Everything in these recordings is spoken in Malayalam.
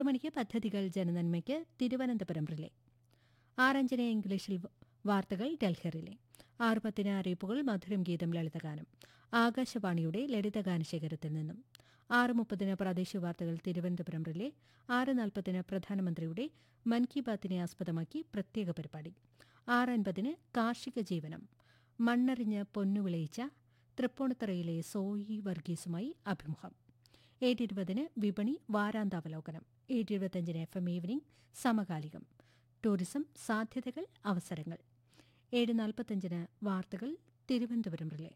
മണിക്ക് പദ്ധതികൾ ജനനന്മയ്ക്ക് തിരുവനന്തപുരം റിലേ ആറഞ്ചിന് ഇംഗ്ലീഷിൽ വ- വാർത്തകൾ ഡൽഹി റിലേ ആറ് പത്തിന് അറിയിപ്പുകൾ മധുരം ഗീതം ലളിതഗാനം ആകാശവാണിയുടെ ലളിതഗാന ശേഖരത്തിൽ നിന്നും ആറ് മുപ്പതിന് പ്രാദേശിക വാർത്തകൾ തിരുവനന്തപുരം റിലേ ആറ് നാൽപ്പതിന് പ്രധാനമന്ത്രിയുടെ മൻ കി ബാത്തിനെ ആസ്പദമാക്കി പ്രത്യേക പരിപാടി ആറ് അൻപതിന് കാർഷിക ജീവനം മണ്ണറിഞ്ഞ് പൊന്നു വിളയിച്ച തൃപ്പൂണിത്തറയിലെ സോയി വർഗീസുമായി അഭിമുഖം ഏഴ് ഇരുപതിന് വിപണി വാരാന്താവലോകനം ഏഴ് ഇരുപത്തഞ്ചിന് എഫ് എം ഈവനിംഗ് സമകാലികം ടൂറിസം സാധ്യതകൾ അവസരങ്ങൾ ഏഴ് നാൽപ്പത്തഞ്ചിന് വാർത്തകൾ Thiruvananthapuram relay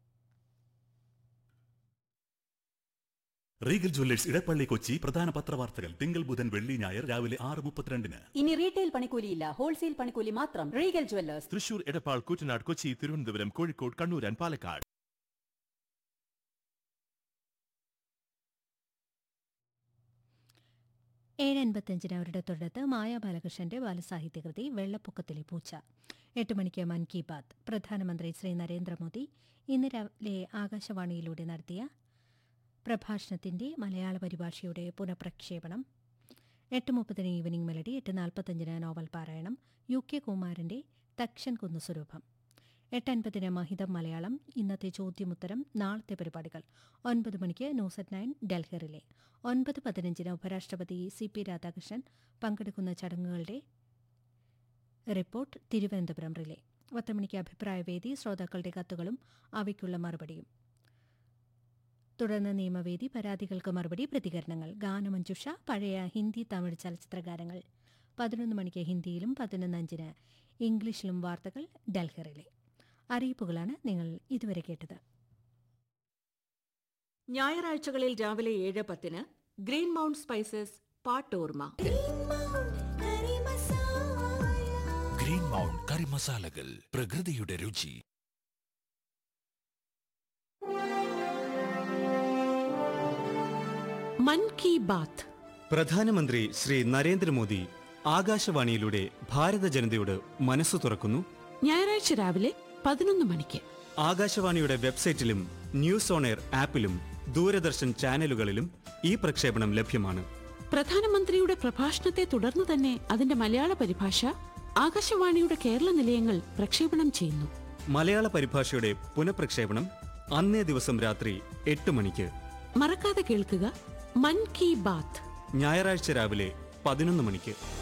Regal jewellers Edappally Kochi പ്രധാന പത്രവാർത്തകൾ തിങ്കൾ ബുധൻ വെള്ളി ഞായർ രാവിലെ ആറ് മുപ്പത്തിരണ്ടിന് ഇനി റീറ്റെയിൽ പണിക്കൂലിയില്ല ഹോൾസെയിൽ പണിക്കൂലി മാത്രം Regal jewellers Thrissur Edappal Koottanad Kochi Thiruvananthapuram Kozhikode Kannur and Palakkad ഏഴ് അൻപത്തഞ്ചിന് അവരുടെ തൊഴിലത്ത് മായ ബാലകൃഷ്ണന്റെ ബാലസാഹിത്യകൃതി വെള്ളപ്പൊക്കത്തിലെ പൂച്ച എട്ട് മണിക്ക് മൻ കി ബാത്ത് പ്രധാനമന്ത്രി ശ്രീ നരേന്ദ്രമോദി ഇന്ന് രാവിലെ ആകാശവാണിയിലൂടെ നടത്തിയ പ്രഭാഷണത്തിന്റെ മലയാള പരിഭാഷയുടെ പുനഃപ്രക്ഷേപണം എട്ട് മുപ്പതിന് ഈവനിംഗ് മെലഡി എട്ട് നാൽപ്പത്തഞ്ചിന് നോവൽ പാരായണം യു കെ കുമാരന്റെ തക്ഷൻ കുന്നു സ്വരൂപം എട്ട് അൻപതിന് മഹിതം മലയാളം ഇന്നത്തെ ചോദ്യമുത്തരം നാളത്തെ പരിപാടികൾ ഒൻപത് മണിക്ക് news at nine Delhi relay ഒൻപത് പതിനഞ്ചിന് ഉപരാഷ്ട്രപതി സി പി രാധാകൃഷ്ണൻ പങ്കെടുക്കുന്ന ചടങ്ങുകളുടെ റിപ്പോർട്ട് തിരുവനന്തപുരം റിലേ പത്ത് മണിക്ക് അഭിപ്രായവേദി ശ്രോതാക്കളുടെ കത്തുകളും അവയ്ക്കുള്ള മറുപടിയും തുടർന്ന് നിയമവേദി പരാതികൾക്ക് മറുപടി പ്രതികരണങ്ങൾ ഗാനമഞ്ജുഷ പഴയ ഹിന്ദി തമിഴ് ചലച്ചിത്ര ഗാനങ്ങൾ പതിനൊന്ന് മണിക്ക് ഹിന്ദിയിലും പതിനൊന്ന് അഞ്ചിന് ഇംഗ്ലീഷിലും വാർത്തകൾ ഡൽഹിറിലെ അറിയിപ്പുകളാണ് നിങ്ങൾ ഇതുവരെ കേട്ടത് ഞായറാഴ്ചകളിൽ രാവിലെ ഏഴ് പത്തിന് ഗ്രീൻ മൗണ്ട് സ്പൈസസ് പാട്ടോർമ ഗ്രീൻ മൗണ്ട് കറി മസാലകൾ പ്രകൃതിയുടെ രുചി മൻ കി ബാത്ത് പ്രധാനമന്ത്രി ശ്രീ നരേന്ദ്രമോദി ആകാശവാണിയിലൂടെ ഭാരത ജനതയോട് മനസ്സു തുറക്കുന്നു ഞായറാഴ്ച രാവിലെ പതിനൊന്ന് മണിക്ക് ആകാശവാണിയുടെ വെബ്സൈറ്റിലും ന്യൂസ് ഓൺ എയർ ആപ്പിലും ദൂരദർശൻ ചാനലുകളിലും ഈ പ്രക്ഷേപണം ലഭ്യമാണ് പ്രധാനമന്ത്രിയുടെ പ്രഭാഷണത്തെ തുടർന്ന് തന്നെ അതിന്റെ മലയാള പരിഭാഷ ആകാശവാണിയുടെ കേരള നിലയങ്ങൾ പ്രക്ഷേപണം ചെയ്യുന്നു മലയാള പരിഭാഷയുടെ പുനഃപ്രക്ഷേപണം അന്നേ ദിവസം രാത്രി എട്ട് മണിക്ക് മറക്കാതെ കേൾക്കുക മൻ കി ബാത്ത് ഞായറാഴ്ച രാവിലെ പതിനൊന്ന് മണിക്ക്